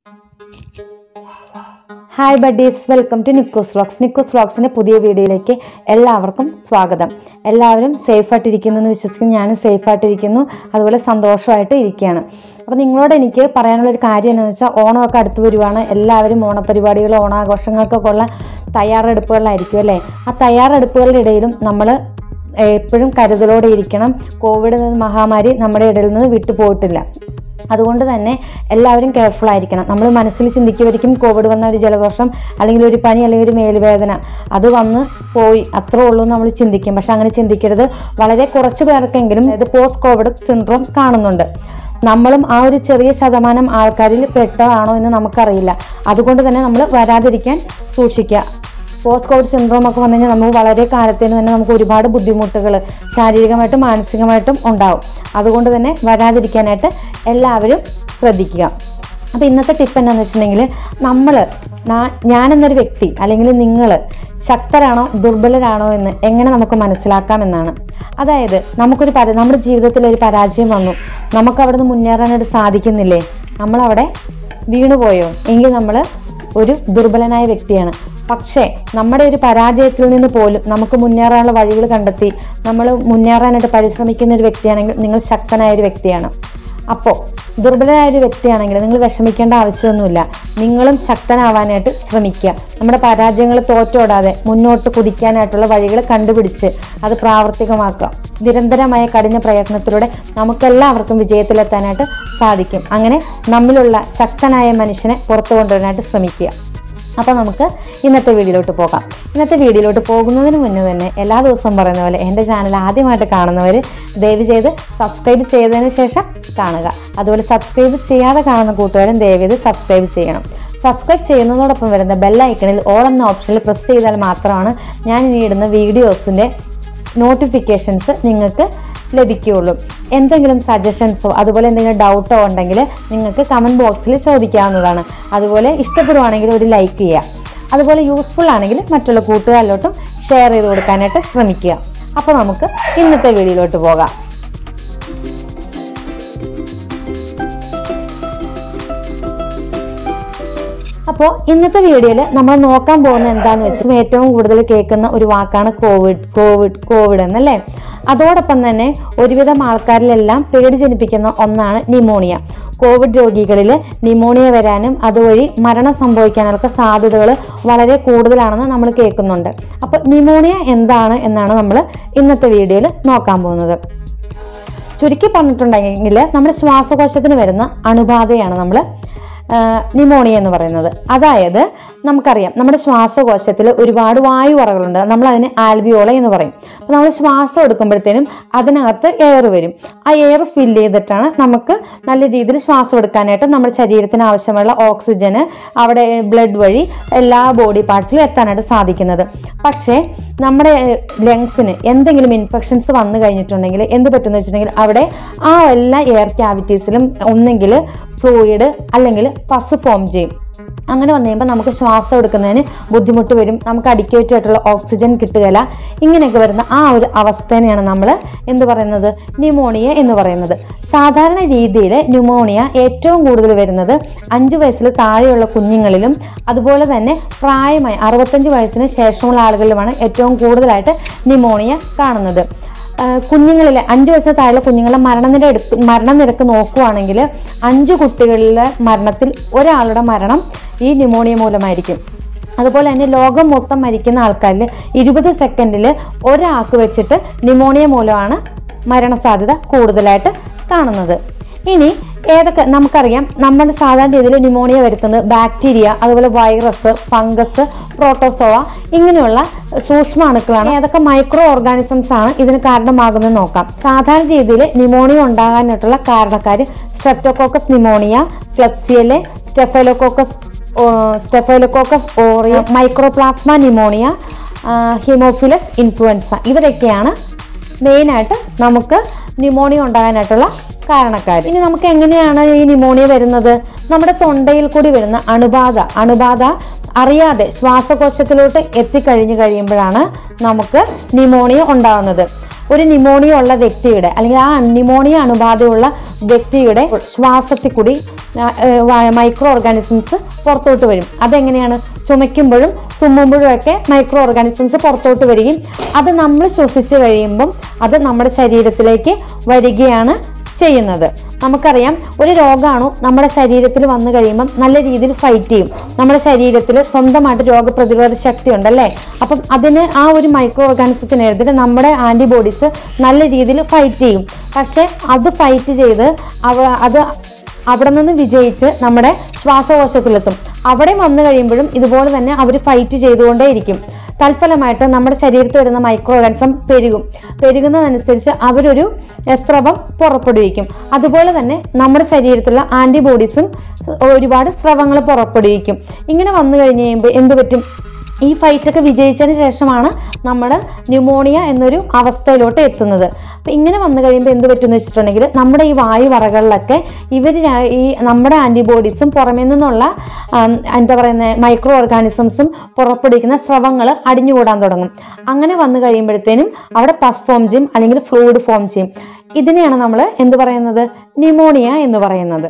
hi buddies welcome to Nikos vlogs Nikos വ്ളോഗ്സിന്റെ പുതിയ വീഡിയോയിലേക്ക് എല്ലാവർക്കും സ്വാഗതം എല്ലാവരും സേഫ് ആയിട്ടിരിക്കുന്നു എന്ന് വിശ്വസിക്കുന്നു ഞാനും സേഫ് ആയിട്ടിരിക്കുന്നു അതുപോലെ സന്തോഷമായിട്ട് ഇരിക്കുകയാണ് അപ്പോൾ നിങ്ങളോട് എനിക്ക് പറയാനുള്ള ഒരു കാര്യം എന്താണെന്ന് വെച്ചാൽ ഓണമൊക്കെ അടുത്ത് വരുവാണ് എല്ലാവരും ഓണപരിപാടികൾ ഓണാഘോഷങ്ങൾക്കൊക്കെ ഉള്ള തയ്യാറെടുപ്പുകളിലായിരിക്കും അല്ലേ ആ തയ്യാറെടുപ്പുകളുടെ ഇടയിലും നമ്മൾ എപ്പോഴും കരുതലോടെ ഇരിക്കണം കോവിഡ് എന്ന മഹാമാരി നമ്മുടെ ഇടയിൽ നിന്ന് വിട്ടുപോയിട്ടില്ല അതുകൊണ്ട് തന്നെ എല്ലാവരും കെയർഫുൾ ആയിരിക്കണം നമ്മൾ മനസ്സിൽ ചിന്തിക്കുമായിരിക്കും കോവിഡ് വന്ന ഒരു ജലദോഷം അല്ലെങ്കിൽ ഒരു പനി അല്ലെങ്കിൽ ഒരു മേലുവേദന അത് വന്ന് പോയി അത്രേ ഉള്ളൂ എന്ന് നമ്മൾ ചിന്തിക്കും പക്ഷെ അങ്ങനെ ചിന്തിക്കരുത് വളരെ കുറച്ച് പേർക്കെങ്കിലും ഇത് പോസ്റ്റ് കോവിഡ് സിൻഡ്രോം കാണുന്നുണ്ട് നമ്മളും ആ ഒരു ചെറിയ ശതമാനം ആൾക്കാരിൽ പെട്ടതാണോ എന്ന് നമുക്കറിയില്ല അതുകൊണ്ട് തന്നെ നമ്മൾ വരാതിരിക്കാൻ സൂക്ഷിക്കുക പോസ്റ്റ് കോവിഡ് സിൻഡ്രോം ഒക്കെ വന്നു കഴിഞ്ഞാൽ നമുക്ക് വളരെ കാലത്തിന് തന്നെ നമുക്ക് ഒരുപാട് ബുദ്ധിമുട്ടുകൾ ശാരീരികമായിട്ടും മാനസികമായിട്ടും ഉണ്ടാവും അതുകൊണ്ട് തന്നെ വരാതിരിക്കാനായിട്ട് എല്ലാവരും ശ്രദ്ധിക്കുക അപ്പോൾ ഇന്നത്തെ ടിപ്പ് എന്താണെന്ന് വെച്ചിട്ടുണ്ടെങ്കിൽ നമ്മൾ ഞാനെന്നൊരു വ്യക്തി അല്ലെങ്കിൽ നിങ്ങൾ ശക്തരാണോ ദുർബലരാണോ എന്ന് എങ്ങനെ നമുക്ക് മനസ്സിലാക്കാമെന്നാണ് അതായത് നമുക്കൊരു പര നമ്മുടെ ജീവിതത്തിൽ ഒരു പരാജയം വന്നു നമുക്ക് അവിടെ നിന്ന് മുന്നേറാനായിട്ട് സാധിക്കുന്നില്ലേ നമ്മളവിടെ വീണുപോയോ എങ്കിൽ നമ്മൾ ഒരു ദുർബലനായ വ്യക്തിയാണ് പക്ഷേ നമ്മുടെ ഒരു പരാജയത്തിൽ നിന്ന് പോലും നമുക്ക് മുന്നേറാനുള്ള വഴികൾ കണ്ടെത്തി നമ്മൾ മുന്നേറാനായിട്ട് പരിശ്രമിക്കുന്ന ഒരു വ്യക്തിയാണെങ്കിൽ നിങ്ങൾ ശക്തനായ ഒരു വ്യക്തിയാണ് അപ്പോൾ ദുർബലനായ ഒരു വ്യക്തിയാണെങ്കിൽ നിങ്ങൾ വിഷമിക്കേണ്ട ആവശ്യമൊന്നുമില്ല നിങ്ങളും ശക്തനാവാനായിട്ട് ശ്രമിക്കുക നമ്മുടെ പരാജയങ്ങൾ തോറ്റോടാതെ മുന്നോട്ട് കുതിക്കാനായിട്ടുള്ള വഴികൾ കണ്ടുപിടിച്ച് അത് പ്രാവർത്തികമാക്കുക നിരന്തരമായ കഠിന പ്രയത്നത്തിലൂടെ നമുക്കെല്ലാവർക്കും വിജയത്തിലെത്താനായിട്ട് സാധിക്കും അങ്ങനെ നമ്മിലുള്ള ശക്തനായ മനുഷ്യനെ പുറത്തു കൊണ്ടുവരാനായിട്ട് ശ്രമിക്കുക അപ്പോൾ നമുക്ക് ഇന്നത്തെ വീഡിയോയിലോട്ട് പോകാം ഇന്നത്തെ വീഡിയോയിലോട്ട് പോകുന്നതിന് മുന്നേ തന്നെ എല്ലാ ദിവസവും പറയുന്ന പോലെ എൻ്റെ ചാനൽ ആദ്യമായിട്ട് കാണുന്നവർ ദയവ് ചെയ്ത് സബ്സ്ക്രൈബ് ചെയ്തതിന് ശേഷം കാണുക അതുപോലെ സബ്സ്ക്രൈബ് ചെയ്യാതെ കാണുന്ന കൂട്ടുകാരും ദയവ് ചെയ്ത് സബ്സ്ക്രൈബ് ചെയ്യണം സബ്സ്ക്രൈബ് ചെയ്യുന്നതോടൊപ്പം വരുന്ന ബെല്ലൈക്കണിൽ ഓൾ എന്ന ഓപ്ഷനിൽ പ്രസ് ചെയ്താൽ മാത്രമാണ് ഞാൻ ഇനി ഇടുന്ന വീഡിയോസിൻ്റെ നോട്ടിഫിക്കേഷൻസ് നിങ്ങൾക്ക് ലഭിക്കുകയുള്ളൂ എന്തെങ്കിലും സജഷൻസോ അതുപോലെ എന്തെങ്കിലും ഡൗട്ടോ ഉണ്ടെങ്കിൽ നിങ്ങൾക്ക് കമൻറ്റ് ബോക്സിൽ ചോദിക്കാവുന്നതാണ് അതുപോലെ ഇഷ്ടപ്പെടുവാണെങ്കിൽ ഒരു ലൈക്ക് ചെയ്യുക അതുപോലെ യൂസ്ഫുൾ ആണെങ്കിൽ മറ്റുള്ള കൂട്ടുകാരിലോട്ടും ഷെയർ ചെയ്ത് കൊടുക്കാനായിട്ട് ശ്രമിക്കുക അപ്പോൾ നമുക്ക് ഇന്നത്തെ വീഡിയോയിലോട്ട് പോകാം അപ്പോൾ ഇന്നത്തെ വീഡിയോയിൽ നമ്മൾ നോക്കാൻ പോകുന്നത് എന്താന്ന് വെച്ചാൽ ഏറ്റവും കൂടുതൽ കേൾക്കുന്ന ഒരു വാക്കാണ് കോവിഡ് കോവിഡ് കോവിഡ് എന്നല്ലേ അതോടൊപ്പം തന്നെ ഒരുവിധം ആൾക്കാരിലെല്ലാം പേടി ജനിപ്പിക്കുന്ന ഒന്നാണ് നിമോണിയ കോവിഡ് രോഗികളിൽ നിമോണിയ വരാനും അതുവഴി മരണം സംഭവിക്കാനുള്ള സാധ്യതകൾ വളരെ കൂടുതലാണെന്ന് നമ്മൾ കേൾക്കുന്നുണ്ട് അപ്പോൾ നിമോണിയ എന്താണ് എന്നാണ് നമ്മൾ ഇന്നത്തെ വീഡിയോയിൽ നോക്കാൻ പോകുന്നത് ചുരുക്കി പറഞ്ഞിട്ടുണ്ടെങ്കിൽ നമ്മുടെ ശ്വാസകോശത്തിന് വരുന്ന അണുബാധയാണ് നമ്മൾ നിമോണിയ എന്ന് പറയുന്നത് അതായത് നമുക്കറിയാം നമ്മുടെ ശ്വാസകോശത്തിൽ ഒരുപാട് വായുവറകളുണ്ട് നമ്മൾ അതിന് ആൽബിയോള എന്ന് പറയും അപ്പോൾ നമ്മൾ ശ്വാസം എടുക്കുമ്പോഴത്തേനും അതിനകത്ത് എയർ വരും ആ എയർ ഫില്ല് ചെയ്തിട്ടാണ് നമുക്ക് നല്ല രീതിയിൽ ശ്വാസം എടുക്കാനായിട്ട് നമ്മുടെ ശരീരത്തിന് ആവശ്യമുള്ള ഓക്സിജന് അവിടെ ബ്ലഡ് വഴി എല്ലാ ബോഡി പാർട്സിലും എത്താനായിട്ട് സാധിക്കുന്നത് പക്ഷേ നമ്മുടെ ലങ്സിന് എന്തെങ്കിലും ഇൻഫെക്ഷൻസ് വന്നു കഴിഞ്ഞിട്ടുണ്ടെങ്കിൽ എന്ത് പറ്റുമെന്ന് വെച്ചിട്ടുണ്ടെങ്കിൽ അവിടെ ആ എല്ലാ എയർ ക്യാവിറ്റീസിലും ഒന്നെങ്കിൽ ഫ്ലൂയിഡ് അല്ലെങ്കിൽ പസ് ഫോം ചെയ്യും അങ്ങനെ വന്നു കഴിയുമ്പോൾ നമുക്ക് ശ്വാസം എടുക്കുന്നതിന് ബുദ്ധിമുട്ട് വരും നമുക്ക് അഡിക്വേറ്റ് ആയിട്ടുള്ള ഓക്സിജൻ കിട്ടുകയില്ല ഇങ്ങനെയൊക്കെ വരുന്ന ആ ഒരു അവസ്ഥേനെയാണ് നമ്മൾ എന്ത് പറയുന്നത് ന്യൂമോണിയ എന്ന് പറയുന്നത് സാധാരണ രീതിയിൽ ന്യൂമോണിയ ഏറ്റവും കൂടുതൽ വരുന്നത് അഞ്ച് വയസ്സിൽ താഴെയുള്ള കുഞ്ഞുങ്ങളിലും അതുപോലെ തന്നെ പ്രായമായി അറുപത്തഞ്ച് വയസ്സിന് ശേഷമുള്ള ആളുകളിലുമാണ് ഏറ്റവും കൂടുതലായിട്ട് ന്യൂമോണിയ കാണുന്നത് കുഞ്ഞുങ്ങളിലെ അഞ്ച് വയസ്സിന് താഴെയുള്ള കുഞ്ഞുങ്ങളുടെ മരണനിര എടുത്ത് മരണനിരക്ക് നോക്കുവാണെങ്കിൽ അഞ്ച് കുട്ടികളിലെ മരണത്തിൽ ഒരാളുടെ മരണം ഈ ന്യൂമോണിയ മൂലമായിരിക്കും അതുപോലെ തന്നെ ലോകം മൊത്തം മരിക്കുന്ന ആൾക്കാരിൽ ഇരുപത് സെക്കൻഡിൽ ഒരാൾക്ക് വെച്ചിട്ട് ന്യൂമോണിയ മൂലമാണ് മരണസാധ്യത കൂടുതലായിട്ട് കാണുന്നത് ഇനി ഏതൊക്കെ നമുക്കറിയാം നമ്മുടെ സാധാരണ രീതിയിൽ ന്യൂമോണിയ വരുത്തുന്നത് ബാക്ടീരിയ അതുപോലെ വൈറസ് ഫംഗസ് പ്രോട്ടോസോവ ഇങ്ങനെയുള്ള സൂക്ഷ്മാണുക്കളാണ് ഏതൊക്കെ മൈക്രോ ഓർഗാനിസംസ് ആണ് ഇതിന് കാരണമാകുന്നത് നോക്കാം സാധാരണ രീതിയിൽ ന്യൂമോണിയ ഉണ്ടാകാനായിട്ടുള്ള കാരണക്കാർ streptococcus pneumoniae klebsiella staphylococcus staphylococcus aureus mycoplasma pneumoniae haemophilus influenzae ഇവരൊക്കെയാണ് മെയിനായിട്ട് നമുക്ക് ന്യൂമോണിയ ഉണ്ടാകാനായിട്ടുള്ള കാരണക്കാർ ഇനി നമുക്ക് എങ്ങനെയാണ് ഈ ന്യൂമോണിയ വരുന്നത് നമ്മുടെ തൊണ്ടയിൽ കൂടി വരുന്ന അണുബാധ അണുബാധ അറിയാതെ ശ്വാസകോശത്തിലോട്ട് എത്തിക്കഴിഞ്ഞു കഴിയുമ്പോഴാണ് നമുക്ക് ന്യൂമോണിയ ഉണ്ടാകുന്നത് ഒരു നിമോണിയ ഉള്ള വ്യക്തിയുടെ അല്ലെങ്കിൽ ആ നിമോണിയ അണുബാധയുള്ള വ്യക്തിയുടെ ശ്വാസത്തിൽ കൂടി മൈക്രോ ഓർഗാനിസംസ് പുറത്തോട്ട് വരും അതെങ്ങനെയാണ് ചുമയ്ക്കുമ്പോഴും തുമ്മുമ്പോഴും ഒക്കെ മൈക്രോ ഓർഗാനിസംസ് പുറത്തോട്ട് വരികയും അത് നമ്മൾ ശ്വസിച്ച് കഴിയുമ്പം അത് നമ്മുടെ ശരീരത്തിലേക്ക് വരികയാണ് ചെയ്യുന്നത് നമുക്കറിയാം ഒരു രോഗാണു നമ്മുടെ ശരീരത്തിൽ വന്നു കഴിയുമ്പം നല്ല രീതിയിൽ ഫൈറ്റ് ചെയ്യും നമ്മുടെ ശരീരത്തിൽ സ്വന്തമായിട്ട് രോഗപ്രതിരോധ ശക്തി ഉണ്ടല്ലേ അപ്പം അതിന് ആ ഒരു മൈക്രോ ഓർഗാനിസത്തിനെതിരെ നമ്മുടെ ആൻറ്റിബോഡീസ് നല്ല രീതിയിൽ ഫൈറ്റ് ചെയ്യും പക്ഷേ അത് ഫൈറ്റ് ചെയ്ത് അവ അത് അവിടെ നിന്ന് വിജയിച്ച് നമ്മുടെ ശ്വാസകോശത്തിലെത്തും അവിടെ വന്നു കഴിയുമ്പോഴും ഇതുപോലെ തന്നെ അവർ ഫൈറ്റ് ചെയ്തുകൊണ്ടേയിരിക്കും തൽഫലമായിട്ട് നമ്മുടെ ശരീരത്തിൽ വരുന്ന മൈക്രോ ഓർഗാനിസം പെരുകും പെരുകുന്നതനുസരിച്ച് അവരൊരു എഹ്, സ്രവം പുറപ്പെടുവിക്കും അതുപോലെ തന്നെ നമ്മുടെ ശരീരത്തിലുള്ള ആൻറ്റിബോഡീസും ഒരുപാട് സ്രവങ്ങൾ പുറപ്പെടുവിക്കും ഇങ്ങനെ വന്നു കഴിഞ്ഞ് കഴിയുമ്പോൾ എന്ത് പറ്റും ഈ ഫൈറ്റ് ഒക്കെ വിജയിച്ചതിന് ശേഷമാണ് നമ്മൾ ന്യൂമോണിയ എന്നൊരു അവസ്ഥയിലോട്ട് എത്തുന്നത് അപ്പം ഇങ്ങനെ വന്നു കഴിയുമ്പോൾ എന്ത് പറ്റുമെന്ന് വെച്ചിട്ടുണ്ടെങ്കിൽ നമ്മുടെ ഈ വായുവറകളിലൊക്കെ ഇവർ ഈ നമ്മുടെ ആൻറ്റിബോഡീസും പുറമേ നിന്നുള്ള ആം, എന്താ പറയുന്നത് മൈക്രോ ഓർഗാനിസംസും പുറപ്പെടുവിക്കുന്ന സ്രവങ്ങൾ അടിഞ്ഞുകൂടാൻ തുടങ്ങും അങ്ങനെ വന്നു കഴിയുമ്പോഴത്തേനും അവിടെ പസ് ഫോം ചെയ്യും അല്ലെങ്കിൽ ഫ്ലൂയിഡ് ഫോം ചെയ്യും ഇതിനെയാണ് നമ്മൾ എന്ത് പറയുന്നത് ന്യൂമോണിയ എന്ന് പറയുന്നത്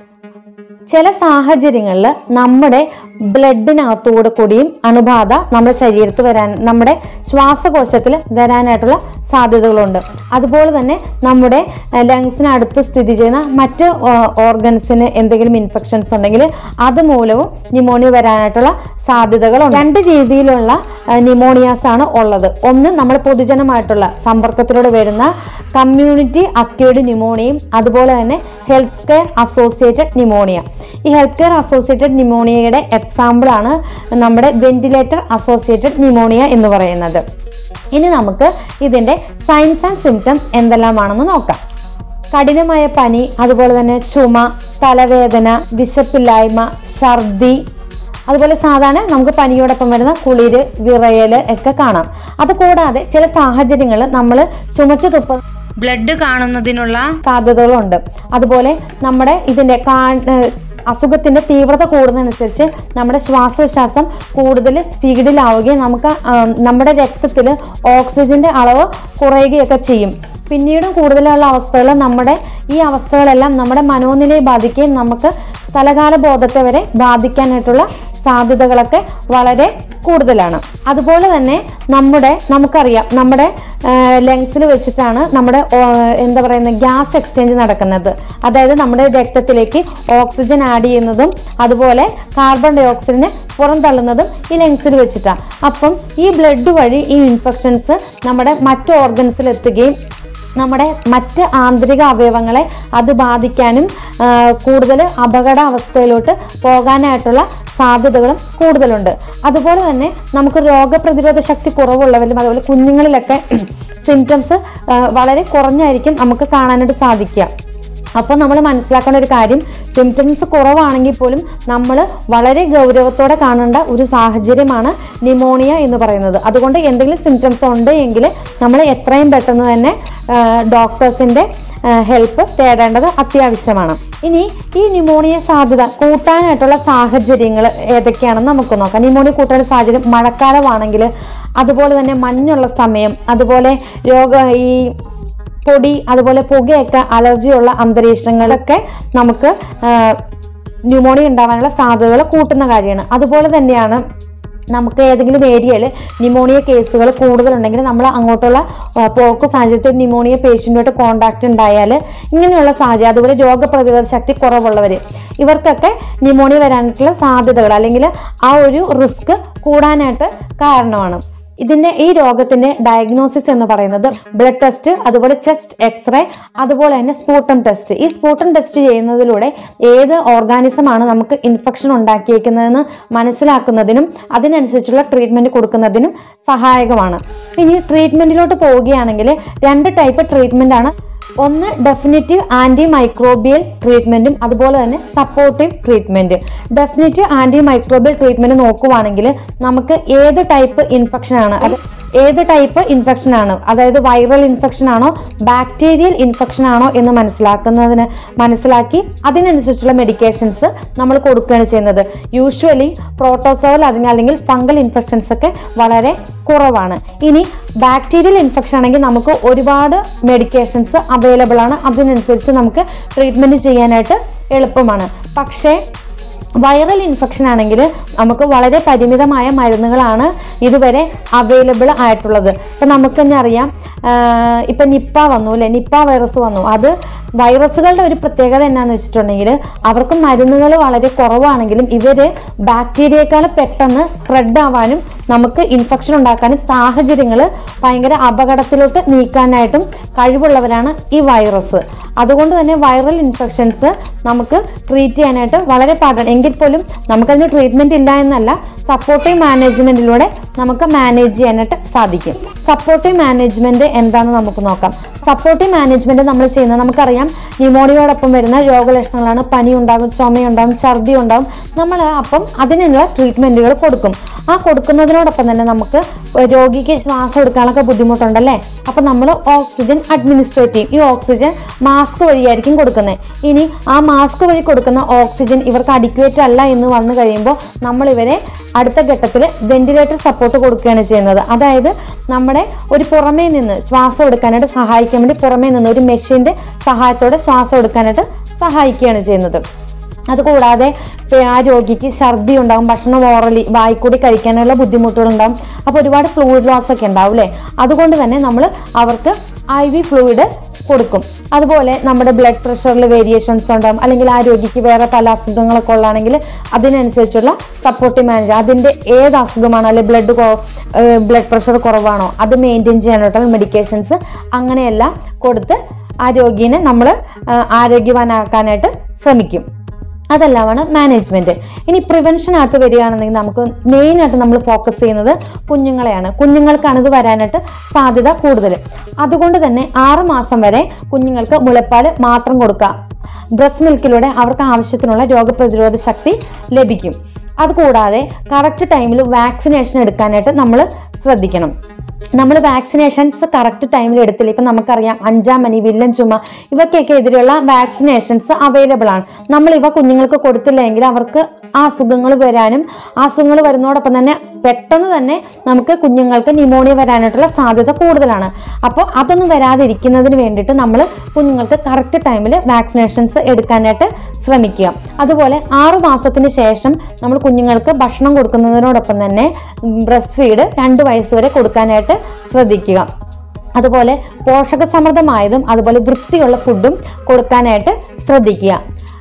ചില സാഹചര്യങ്ങളിൽ നമ്മുടെ ബ്ലഡിനകത്തൂടെ കൂടിയും അണുബാധ നമ്മുടെ ശരീരത്തിൽ വരാൻ നമ്മുടെ ശ്വാസകോശത്തിൽ വരാനായിട്ടുള്ള സാധ്യതകളുണ്ട് അതുപോലെ തന്നെ നമ്മുടെ ലങ്സിനടുത്ത് സ്ഥിതി ചെയ്യുന്ന മറ്റ് ഓർഗൻസിന് എന്തെങ്കിലും ഇൻഫെക്ഷൻസ് ഉണ്ടെങ്കിൽ അത് മൂലവും ന്യൂമോണിയ വരാനായിട്ടുള്ള സാധ്യതകളുണ്ട് രണ്ട് രീതിയിലുള്ള ന്യൂമോണിയാസ് ആണ് ഉള്ളത് ഒന്ന് നമ്മൾ പൊതുജനമായിട്ടുള്ള സമ്പർക്കത്തിലൂടെ വരുന്ന കമ്മ്യൂണിറ്റി അക്യൂർഡ് ന്യൂമോണിയയും അതുപോലെ തന്നെ ഹെൽത്ത് കെയർ അസോസിയേറ്റഡ് ന്യൂമോണിയ ഈ ഹെൽത്ത് കെയർ അസോസിയേറ്റഡ് ന്യൂമോണിയയുടെ എക്സാമ്പിൾ ആണ് നമ്മുടെ വെന്റിലേറ്റർ അസോസിയേറ്റഡ് ന്യൂമോണിയ എന്ന് പറയുന്നത് ഇനി നമുക്ക് ഇതിന്റെ സൈൻസ് ആൻഡ് സിംറ്റംസ് എന്തെല്ലാമാണെന്ന് നോക്കാം കഠിനമായ പനി അതുപോലെ തന്നെ ചുമ തലവേദന വിശപ്പില്ലായ്മ ഛർദി അതുപോലെ സാധാരണ നമുക്ക് പനിയോടൊപ്പം വരുന്ന കുളിര് വിറയല് ഒക്കെ കാണാം അത് കൂടാതെ ചില സാഹചര്യങ്ങളിൽ നമ്മൾ ചുമച്ചു തുപ്പ ബ്ലഡ് കാണുന്നതിനുള്ള സാധ്യതകളുണ്ട് അതുപോലെ നമ്മുടെ ഇതിന്റെ കാ ഏഹ് അസുഖത്തിന്റെ തീവ്രത കൂടുന്നതനുസരിച്ച് നമ്മുടെ ശ്വാസോച്ഛ്വാസം കൂടുതൽ സ്പീഡിലാവുകയും നമുക്ക് ആം, നമ്മുടെ രക്തത്തിൽ ഓക്സിജന്റെ അളവ് കുറയുകയൊക്കെ ചെയ്യും പിന്നീടും കൂടുതലുള്ള അവസ്ഥകൾ നമ്മുടെ ഈ അവസ്ഥകളെല്ലാം നമ്മുടെ മനോനിലയെ ബാധിക്കുകയും നമുക്ക് സ്ഥലകാല ബോധത്തെ വരെ ബാധിക്കാനായിട്ടുള്ള സാധ്യതകളൊക്കെ വളരെ കൂടുതലാണ് അതുപോലെ തന്നെ നമ്മുടെ നമുക്കറിയാം നമ്മുടെ ലങ്സിൽ വെച്ചിട്ടാണ് നമ്മുടെ ഓ, എന്താ പറയുന്നത് ഗ്യാസ് എക്സ്ചേഞ്ച് നടക്കുന്നത് അതായത് നമ്മുടെ രക്തത്തിലേക്ക് ഓക്സിജൻ ആഡ് ചെയ്യുന്നതും അതുപോലെ കാർബൺ ഡൈ ഓക്സൈഡിനെ പുറന്തള്ളുന്നതും ഈ ലങ്സിൽ വെച്ചിട്ടാണ് അപ്പം ഈ ബ്ലഡ് വഴി ഈ ഇൻഫെക്ഷൻസ് നമ്മുടെ മറ്റ് ഓർഗൻസിൽ എത്തുകയും നമ്മുടെ മറ്റ് ആന്തരിക അവയവങ്ങളെ അത് ബാധിക്കാനും കൂടുതൽ അപകട അവസ്ഥയിലോട്ട് പോകാനായിട്ടുള്ള സാധ്യതകളും കൂടുതലുണ്ട് അതുപോലെ തന്നെ നമുക്ക് രോഗപ്രതിരോധ ശക്തി കുറവുള്ളവരിലും അതുപോലെ കുഞ്ഞുങ്ങളിലൊക്കെ സിംറ്റംസ് വളരെ കുറഞ്ഞായിരിക്കും നമുക്ക് കാണാനായിട്ട് സാധിക്കുക അപ്പോൾ നമ്മൾ മനസ്സിലാക്കേണ്ട ഒരു കാര്യം സിംറ്റംസ് കുറവാണെങ്കിൽ പോലും നമ്മൾ വളരെ ഗൗരവത്തോടെ കാണേണ്ട ഒരു സാഹചര്യമാണ് ന്യൂമോണിയ എന്ന് പറയുന്നത് അതുകൊണ്ട് എന്തെങ്കിലും സിംറ്റംസ് ഉണ്ട് എങ്കിൽ നമ്മൾ എത്രയും പെട്ടെന്ന് തന്നെ ഡോക്ടേഴ്സിൻ്റെ ഹെൽപ്പ് തേടേണ്ടത് അത്യാവശ്യമാണ് ഇനി ഈ ന്യൂമോണിയ സാധ്യത കൂട്ടാനായിട്ടുള്ള സാഹചര്യങ്ങൾ ഏതൊക്കെയാണെന്ന് നമുക്ക് നോക്കാം ന്യൂമോണിയ കൂട്ടാനുള്ള സാഹചര്യം മഴക്കാലമാണെങ്കിൽ അതുപോലെ തന്നെ മഞ്ഞുള്ള സമയം അതുപോലെ രോഗ ഈ പൊടി അതുപോലെ പുകയൊക്കെ അലർജിയുള്ള അന്തരീക്ഷങ്ങളൊക്കെ നമുക്ക് ന്യൂമോണിയ ഉണ്ടാവാനുള്ള സാധ്യതകൾ കൂട്ടുന്ന കാര്യമാണ് അതുപോലെ തന്നെയാണ് നമുക്ക് ഏതെങ്കിലും ഏരിയയിൽ ന്യൂമോണിയ കേസുകൾ കൂടുതലുണ്ടെങ്കിൽ നമ്മൾ അങ്ങോട്ടുള്ള ആ, പോക്ക് സാഹചര്യത്തിൽ ന്യൂമോണിയ പേഷ്യൻറ്റുമായിട്ട് കോണ്ടാക്ട് ഉണ്ടായാൽ ഇങ്ങനെയുള്ള സാഹചര്യം അതുപോലെ രോഗപ്രതിരോധ ശക്തി കുറവുള്ളവർ ഇവർക്കൊക്കെ ന്യൂമോണിയ വരാനായിട്ടുള്ള സാധ്യതകൾ അല്ലെങ്കിൽ ആ ഒരു റിസ്ക് കൂടാനായിട്ട് കാരണമാണ് ഇതിന്റെ ഈ രോഗത്തിന്റെ ഡയഗ്നോസിസ് എന്ന് പറയുന്നത് ബ്ലഡ് ടെസ്റ്റ് അതുപോലെ ചെസ്റ്റ് എക്സ്റേ അതുപോലെ തന്നെ സ്പൂട്ടം ടെസ്റ്റ് ഈ സ്പൂട്ടം ടെസ്റ്റ് ചെയ്യുന്നതിലൂടെ ഏത് ഓർഗാനിസം ആണ് നമുക്ക് ഇൻഫെക്ഷൻ ഉണ്ടാക്കിയേക്കുന്നതെന്ന് മനസ്സിലാക്കുന്നതിനും അതിനനുസരിച്ചുള്ള ട്രീറ്റ്മെന്റ് കൊടുക്കുന്നതിനും സഹായകമാണ് ഇനി ട്രീറ്റ്മെന്റിലോട്ട് പോവുകയാണെങ്കിൽ രണ്ട് ടൈപ്പ് ട്രീറ്റ്മെന്റ് ആണ് ഒന്ന് ഡെഫിനറ്റീവ് ആന്റി മൈക്രോബിയൽ ട്രീറ്റ്മെന്റും അതുപോലെ തന്നെ supportive treatment definitive antimicrobial treatment നോക്കുവാണെങ്കിൽ നമുക്ക് ഏത് ടൈപ്പ് ഇൻഫെക്ഷൻ ആണ് അത് ഏത് ടൈപ്പ് ഇൻഫെക്ഷൻ ആണ് അതായത് വൈറൽ ഇൻഫെക്ഷൻ ആണോ ബാക്ടീരിയൽ ഇൻഫെക്ഷൻ ആണോ എന്ന് മനസ്സിലാക്കുന്നതിന് മനസ്സിലാക്കി അതിനനുസരിച്ചുള്ള മെഡിക്കേഷൻസ് നമ്മൾ കൊടുക്കുകയാണ് ചെയ്യുന്നത് യൂഷ്വലി പ്രോട്ടോസോൾ അതിന് അല്ലെങ്കിൽ ഫംഗൽ ഇൻഫെക്ഷൻസ് ഒക്കെ വളരെ കുറവാണ് ഇനി ബാക്ടീരിയൽ ഇൻഫെക്ഷൻ ആണെങ്കിൽ നമുക്ക് ഒരുപാട് മെഡിക്കേഷൻസ് അവൈലബിൾ ആണ് അതിനനുസരിച്ച് നമുക്ക് ട്രീറ്റ്മെൻറ്റ് ചെയ്യാനായിട്ട് എളുപ്പമാണ് പക്ഷേ വൈറൽ ഇൻഫെക്ഷൻ ആണെങ്കിൽ നമുക്ക് വളരെ പരിമിതമായ മരുന്നുകളാണ് ഇതുവരെ അവൈലബിൾ ആയിട്ടുള്ളത് ഇപ്പം നമുക്ക് തന്നെ അറിയാം ആഹ് ഇപ്പം നിപ്പ വന്നു അല്ലേ നിപ്പ വൈറസ് വന്നു അത് വൈറസുകളുടെ ഒരു പ്രത്യേകത എന്നാന്ന് വെച്ചിട്ടുണ്ടെങ്കിൽ അവർക്ക് മരുന്നുകൾ വളരെ കുറവാണെങ്കിലും ഇവര് ബാക്ടീരിയേക്കാൾ പെട്ടെന്ന് സ്പ്രെഡ് ആവാനും നമുക്ക് ഇൻഫെക്ഷൻ ഉണ്ടാക്കാനും സാഹചര്യങ്ങൾ ഭയങ്കര അപകടത്തിലോട്ട് നീക്കാനായിട്ടും കഴിവുള്ളവരാണ് ഈ വൈറസ് അതുകൊണ്ട് തന്നെ വൈറൽ ഇൻഫെക്ഷൻസ് നമുക്ക് ട്രീറ്റ് ചെയ്യാനായിട്ട് വളരെ പാടാണ് എങ്കിൽ പോലും നമുക്കതിന് ട്രീറ്റ്മെന്റ് ഇല്ല എന്നല്ല സപ്പോർട്ടീവ് മാനേജ്മെന്റിലൂടെ നമുക്ക് മാനേജ് ചെയ്യാനായിട്ട് സാധിക്കും സപ്പോർട്ടീവ് മാനേജ്മെന്റ് എന്താണെന്ന് നമുക്ക് നോക്കാം സപ്പോർട്ടീവ് മാനേജ്മെന്റ് നമ്മൾ ചെയ്യുന്നത് നമുക്കറിയാം ന്യൂമോണിയോടൊപ്പം വരുന്ന രോഗലക്ഷണങ്ങളാണ് പനി ഉണ്ടാകും ചുമയുണ്ടാകും ഛർദി ഉണ്ടാകും നമ്മൾ അപ്പം അതിനുള്ള ട്രീറ്റ്മെന്റുകൾ കൊടുക്കും ആ കൊടുക്കുന്നതിനോടൊപ്പം തന്നെ നമുക്ക് രോഗിക്ക് ശ്വാസം എടുക്കാനൊക്കെ ബുദ്ധിമുട്ടുണ്ടല്ലേ അപ്പം നമ്മൾ ഓക്സിജൻ അഡ്മിനിസ്ട്രേറ്റ് ചെയ്യും ഈ ഓക്സിജൻ മാസ്ക് വഴിയായിരിക്കും കൊടുക്കുന്നത് ഇനി ആ മാസ്ക് വഴി കൊടുക്കുന്ന ഓക്സിജൻ ഇവർക്ക് അഡിക്വേറ്റ് അല്ല എന്ന് വന്നു കഴിയുമ്പോൾ നമ്മൾ ഇവരെ അടുത്ത ഘട്ടത്തിൽ വെന്റിലേറ്റർ സപ്പോർട്ട് കൊടുക്കുകയാണ് ചെയ്യുന്നത് അതായത് നമ്മുടെ ഒരു പുറമേ നിന്ന് ശ്വാസം എടുക്കാനായിട്ട് സഹായിക്കാൻ വേണ്ടി പുറമേ നിന്ന് ഒരു മെഷീൻ്റെ സഹായത്തോടെ ശ്വാസം എടുക്കാനായിട്ട് സഹായിക്കുകയാണ് ചെയ്യുന്നത് അതുകൂടാതെ ഇപ്പൊ ആ രോഗിക്ക് ഛർദി ഉണ്ടാകും ഭക്ഷണം ഓറലി വായിക്കൂടി കഴിക്കാനുള്ള ബുദ്ധിമുട്ടുകളുണ്ടാകും അപ്പോൾ ഒരുപാട് ഫ്ലൂയിഡ് ലോസ് ഒക്കെ ഉണ്ടാവും അല്ലേ അതുകൊണ്ട് തന്നെ നമ്മൾ അവർക്ക് ഐ വി ഫ്ലൂയിഡ് കൊടുക്കും അതുപോലെ നമ്മുടെ ബ്ലഡ് പ്രഷറിൽ വേരിയേഷൻസ് ഉണ്ടാകും അല്ലെങ്കിൽ ആ രോഗിക്ക് വേറെ പല അസുഖങ്ങളൊക്കെ ഉള്ളതാണെങ്കിൽ അതിനനുസരിച്ചുള്ള സപ്പോർട്ടീവ് മാനേജ് അതിൻ്റെ ഏത് അസുഖമാണോ അല്ലെങ്കിൽ ബ്ലഡ് ബ്ലഡ് പ്രഷർ കുറവാണോ അത് മെയിൻറ്റെയിൻ ചെയ്യാനായിട്ടുള്ള മെഡിക്കേഷൻസ് അങ്ങനെയെല്ലാം കൊടുത്ത് ആ രോഗീനെ നമ്മൾ ആരോഗ്യവാനാക്കാനായിട്ട് ശ്രമിക്കും അതെല്ലാമാണ് മാനേജ്മെന്റ് ഇനി പ്രിവെൻഷനകത്ത് വരികയാണെന്നുണ്ടെങ്കിൽ നമുക്ക് മെയിൻ ആയിട്ട് നമ്മൾ ഫോക്കസ് ചെയ്യുന്നത് കുഞ്ഞുങ്ങളെയാണ് കുഞ്ഞുങ്ങൾക്കാണ് ഇത് വരാനായിട്ട് സാധ്യത കൂടുതൽ അതുകൊണ്ട് തന്നെ ആറ് മാസം വരെ കുഞ്ഞുങ്ങൾക്ക് മുലപ്പാൽ മാത്രം കൊടുക്കാം ബ്രസ്റ്റ് മിൽക്കിലൂടെ അവർക്ക് ആവശ്യത്തിനുള്ള രോഗപ്രതിരോധ ശക്തി ലഭിക്കും അതുകൂടാതെ കറക്റ്റ് ടൈമിൽ വാക്സിനേഷൻ എടുക്കാനായിട്ട് നമ്മൾ ശ്രദ്ധിക്കണം നമ്മൾ വാക്സിനേഷൻസ് കറക്റ്റ് ടൈമിൽ എടുത്തില്ല ഇപ്പം നമുക്കറിയാം അഞ്ചാം മണി വില്ലൻ ചുമ ഇവയ്ക്കൊക്കെ എതിരെയുള്ള വാക്സിനേഷൻസ് അവൈലബിൾ ആണ് നമ്മൾ ഇവ കുഞ്ഞുങ്ങൾക്ക് കൊടുത്തില്ലെങ്കിൽ അവർക്ക് ആ അസുഖങ്ങൾ വരാനും ആ അസുഖങ്ങൾ വരുന്നതോടൊപ്പം തന്നെ പെട്ടെന്ന് തന്നെ നമുക്ക് കുഞ്ഞുങ്ങൾക്ക് ന്യൂമോണിയ വരാനായിട്ടുള്ള സാധ്യത കൂടുതലാണ് അപ്പോൾ അതൊന്നും വരാതിരിക്കുന്നതിന് വേണ്ടിയിട്ട് നമ്മൾ കുഞ്ഞുങ്ങൾക്ക് കറക്റ്റ് ടൈമിൽ വാക്സിനേഷൻസ് എടുക്കാനായിട്ട് ശ്രമിക്കുക അതുപോലെ ആറു മാസത്തിന് ശേഷം നമ്മൾ കുഞ്ഞുങ്ങൾക്ക് ഭക്ഷണം കൊടുക്കുന്നതിനോടൊപ്പം തന്നെ ബ്രസ്റ്റ് ഫീഡ് രണ്ട് വയസ്സ് വരെ കൊടുക്കാനായിട്ട് ശ്രദ്ധിക്കുക അതുപോലെ പോഷകസമൃദ്ധമായതും അതുപോലെ വൃത്തിയുള്ള ഫുഡും കൊടുക്കാനായിട്ട് ശ്രദ്ധിക്കുക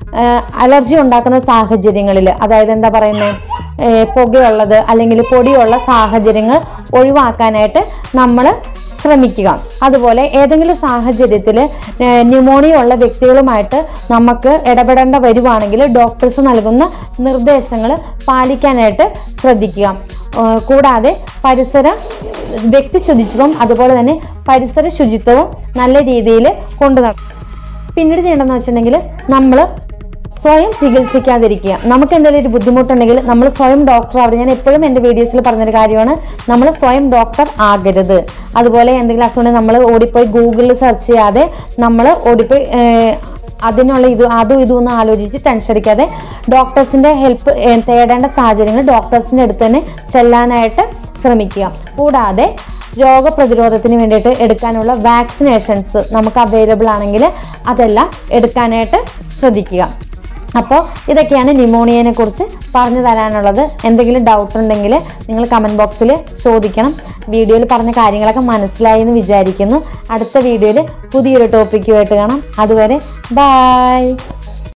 അലർജി ഉണ്ടാക്കുന്ന സാഹചര്യങ്ങളിൽ അതായത് എന്താ പറയുന്നത് പുകയുള്ളത് അല്ലെങ്കിൽ പൊടിയുള്ള സാഹചര്യങ്ങൾ ഒഴിവാക്കാനായിട്ട് നമ്മൾ ശ്രമിക്കുക അതുപോലെ ഏതെങ്കിലും സാഹചര്യത്തിൽ ന്യൂമോണിയ ഉള്ള വ്യക്തികളുമായിട്ട് നമുക്ക് ഇടപെടേണ്ട വരുവാണെങ്കിൽ ഡോക്ടേഴ്സ് നൽകുന്ന നിർദ്ദേശങ്ങൾ പാലിക്കാനായിട്ട് ശ്രദ്ധിക്കുക ഏഹ് കൂടാതെ പരിസര വ്യക്തി ശുചിത്വം അതുപോലെ തന്നെ പരിസര ശുചിത്വവും നല്ല രീതിയിൽ കൊണ്ടു നടക്കും പിന്നീട് ചെയ്യേണ്ടതെന്ന് വെച്ചിട്ടുണ്ടെങ്കിൽ നമ്മൾ സ്വയം ചികിത്സിക്കാതിരിക്കുക നമുക്ക് എന്തെങ്കിലും ഒരു ബുദ്ധിമുട്ടുണ്ടെങ്കിൽ നമ്മൾ സ്വയം ഡോക്ടർ ആവരുത് ഞാൻ എപ്പോഴും എൻ്റെ വീഡിയോസിൽ പറഞ്ഞൊരു കാര്യമാണ് നമ്മൾ സ്വയം ഡോക്ടർ ആകരുത് അതുപോലെ എന്തെങ്കിലും അസുഖം നമ്മൾ ഓടിപ്പോയി ഗൂഗിളിൽ സെർച്ച് ചെയ്യാതെ നമ്മൾ ഓടിപ്പോയി ഏഹ്, അതിനുള്ള ഇത് അതും ഇതും ഒന്നും ആലോചിച്ച് ടെൻഷൻ അടിക്കാതെ ഡോക്ടേഴ്സിന്റെ ഹെൽപ്പ് തേടേണ്ട സാഹചര്യങ്ങൾ ഡോക്ടേഴ്സിന്റെ അടുത്ത് തന്നെ ചെല്ലാനായിട്ട് ശ്രമിക്കുക കൂടാതെ രോഗപ്രതിരോധത്തിന് വേണ്ടിയിട്ട് എടുക്കാനുള്ള വാക്സിനേഷൻസ് നമുക്ക് അവൈലബിൾ ആണെങ്കിൽ അതെല്ലാം എടുക്കാനായിട്ട് ശ്രദ്ധിക്കുക അപ്പോൾ ഇതൊക്കെയാണ് ന്യൂമോണിയനെ കുറിച്ച് പറഞ്ഞു തരാനുള്ളത് എന്തെങ്കിലും ഡൗട്ട് ഉണ്ടെങ്കിൽ നിങ്ങൾ കമൻറ്റ് ബോക്സിൽ ചോദിക്കണം വീഡിയോയിൽ പറഞ്ഞ കാര്യങ്ങളൊക്കെ മനസ്സിലായി എന്ന് വിചാരിക്കുന്നു അടുത്ത വീഡിയോയിൽ പുതിയൊരു ടോപ്പിക്കുമായിട്ട് കാണാം അതുവരെ ബായ്